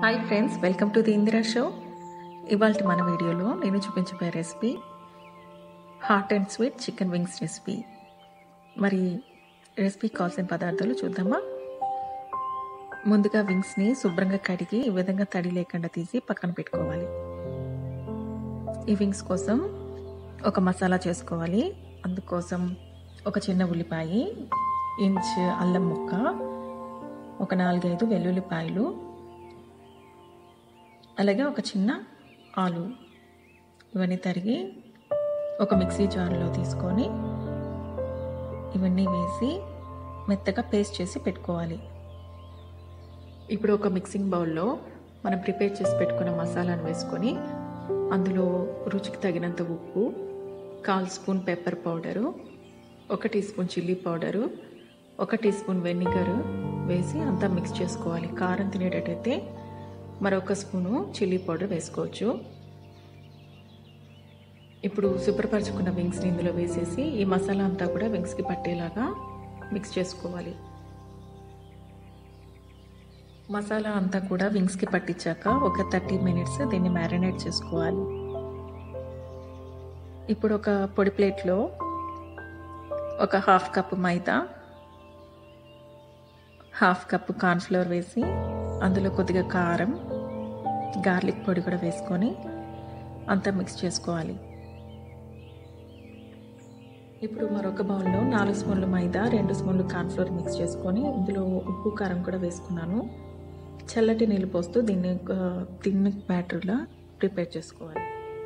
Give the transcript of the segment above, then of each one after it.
hi friends welcome to the Indira show ఇవాళ మన వీడియోలో నేను చూపించబోయే recipe hot and sweet chicken wings recipe మరి రెసిపీ కావాల్సిన పదార్థాలు చూద్దామా ముందుగా వింగ్స్ని శుభ్రంగా కడిగి ఈ విధంగా తడి లేకుండా తీసి పక్కన పెట్టుకోవాలి ఈ వింగ్స్ కోసం ఒక మసాలా చేసుకోవాలి అందుకోసం ఒక చిన్న ఉల్లిపాయ ఇంచ్ అల్లం ముక్క ఒక నాలుగైదు వెల్లుల్లిపాయలు అలాగే ఒక చిన్న ఆలు ఇవన్నీ తరిగి ఒక మిక్సీ జార్లో తీసుకొని ఇవన్నీ వేసి మెత్తగా పేస్ట్ చేసి పెట్టుకోవాలి ఇప్పుడు ఒక మిక్సింగ్ బౌల్లో మనం ప్రిపేర్ చేసి పెట్టుకున్న మసాలాను వేసుకొని అందులో రుచికి తగినంత ఉప్పు కాల్ స్పూన్ పెప్పర్ పౌడరు ఒక టీ స్పూన్ చిల్లీ పౌడరు ఒక టీ స్పూన్ వెనిగర్ వేసి అంతా మిక్స్ చేసుకోవాలి కారం తినేటట్టయితే మరొక స్పూను చిల్లీ పౌడర్ వేసుకోవచ్చు ఇప్పుడు శుభ్రపరచుకున్న వింగ్స్ని ఇందులో వేసేసి ఈ మసాలా అంతా కూడా వింగ్స్కి పట్టేలాగా మిక్స్ చేసుకోవాలి మసాలా అంతా కూడా వింగ్స్కి పట్టించాక ఒక థర్టీ మినిట్స్ దీన్ని మ్యారినేట్ చేసుకోవాలి ఇప్పుడు ఒక పొడి ప్లేట్లో ఒక half cup maida half cup cornflour వేసి అందులో కొద్దిగా కారం గార్లిక్ పొడి కూడా వేసుకొని అంతా మిక్స్ చేసుకోవాలి ఇప్పుడు మరొక బౌల్లో నాలుగు స్పూన్లు మైదా రెండు స్పూన్లు కార్న్ఫ్లోర్ మిక్స్ చేసుకొని ఇందులో ఉప్పు కారం కూడా వేసుకున్నాను చల్లటి నీళ్ళు పోస్తూ దీన్ని తిన్న బ్యాటర్లా ప్రిపేర్ చేసుకోవాలి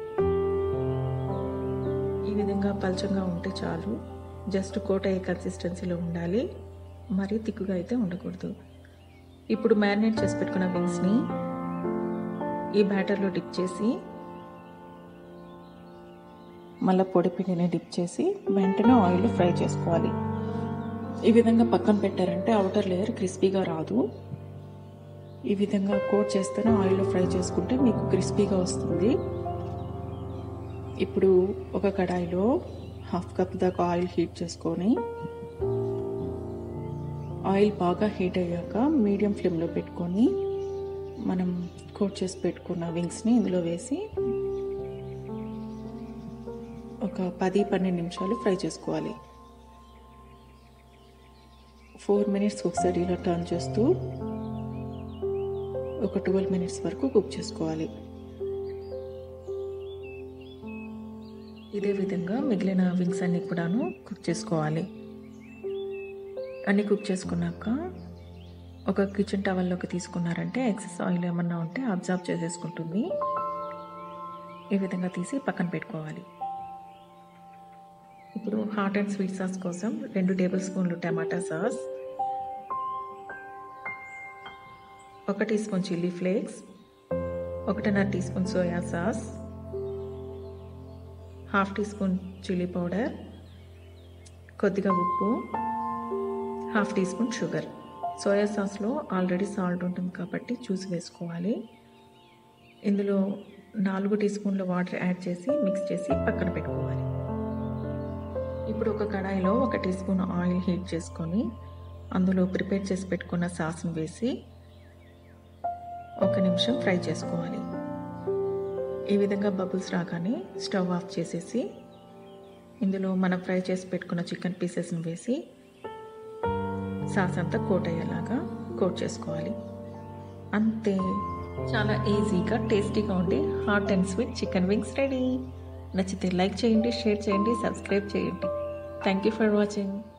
ఈ విధంగా పల్చంగా ఉంటే చాలు జస్ట్ కోట్ అయ్యే కన్సిస్టెన్సీలో ఉండాలి మరీ తిక్కుగా అయితే ఉండకూడదు ఇప్పుడు మ్యారినేట్ చేసి పెట్టుకున్న వింగ్స్ని ఈ బ్యాటర్లో డిప్ చేసి మళ్ళీ పొడి పిండిని డిప్ చేసి వెంటనే ఆయిల్ ఫ్రై చేసుకోవాలి ఈ విధంగా పక్కన పెట్టారంటే అవుటర్ లేయర్ క్రిస్పీగా రాదు ఈ విధంగా కోట్ చేస్తేనే ఆయిల్లో ఫ్రై చేసుకుంటే మీకు క్రిస్పీగా వస్తుంది ఇప్పుడు ఒక కడాయిలో హాఫ్ కప్ దాకా ఆయిల్ హీట్ చేసుకొని ఆయిల్ బాగా హీట్ అయ్యాక మీడియం ఫ్లేమ్లో పెట్టుకొని మనం కోట్ చేసి పెట్టుకున్న వింగ్స్ని ఇందులో వేసి ఒక పది పన్నెండు నిమిషాలు ఫ్రై చేసుకోవాలి ఫోర్ మినిట్స్ ఒకసారి ఇలా టర్న్ చేస్తూ ఒక ట్వెల్వ్ మినిట్స్ వరకు కుక్ చేసుకోవాలి ఇదే విధంగా మిగిలిన వింగ్స్ అన్ని కూడాను కుక్ చేసుకోవాలి అన్నీ కుక్ చేసుకున్నాక ఒక కిచెన్ టవల్లోకి తీసుకున్నారంటే ఎక్సెస్ ఆయిల్ ఏమన్నా ఉంటే అబ్జర్వ్ చేసేసుకుంటుంది ఈ విధంగా తీసి పక్కన పెట్టుకోవాలి ఇప్పుడు హాట్ అండ్ స్వీట్ సాస్ కోసం రెండు టేబుల్ స్పూన్లు టమాటా సాస్ ఒక టీ స్పూన్ చిల్లీ ఫ్లేక్స్ ఒకటిన్నర teaspoon soya sauce half teaspoon chilli powder కొద్దిగా ఉప్పు half teaspoon sugar soya సాస్లో ఆల్రెడీ సాల్ట్ ఉంటుంది కాబట్టి చూసి వేసుకోవాలి ఇందులో నాలుగు టీ స్పూన్ల వాటర్ యాడ్ చేసి మిక్స్ చేసి పక్కన పెట్టుకోవాలి ఇప్పుడు ఒక కడాయిలో ఒక టీ స్పూన్ ఆయిల్ హీట్ చేసుకొని అందులో ప్రిపేర్ చేసి పెట్టుకున్న సాస్ను వేసి ఒక నిమిషం ఫ్రై చేసుకోవాలి ఈ విధంగా బబుల్స్ రాగానే స్టవ్ ఆఫ్ చేసేసి ఇందులో మనం ఫ్రై చేసి పెట్టుకున్న చికెన్ పీసెస్ని వేసి సాస్ అంతా కోట్ అయ్యేలాగా కోట్ చేసుకోవాలి అంతే చాలా ఈజీగా టేస్టీగా ఉండి hot and sweet chicken wings ready నచ్చితే లైక్ చేయండి షేర్ చేయండి సబ్స్క్రైబ్ చేయండి థ్యాంక్ యూ ఫర్ వాచింగ్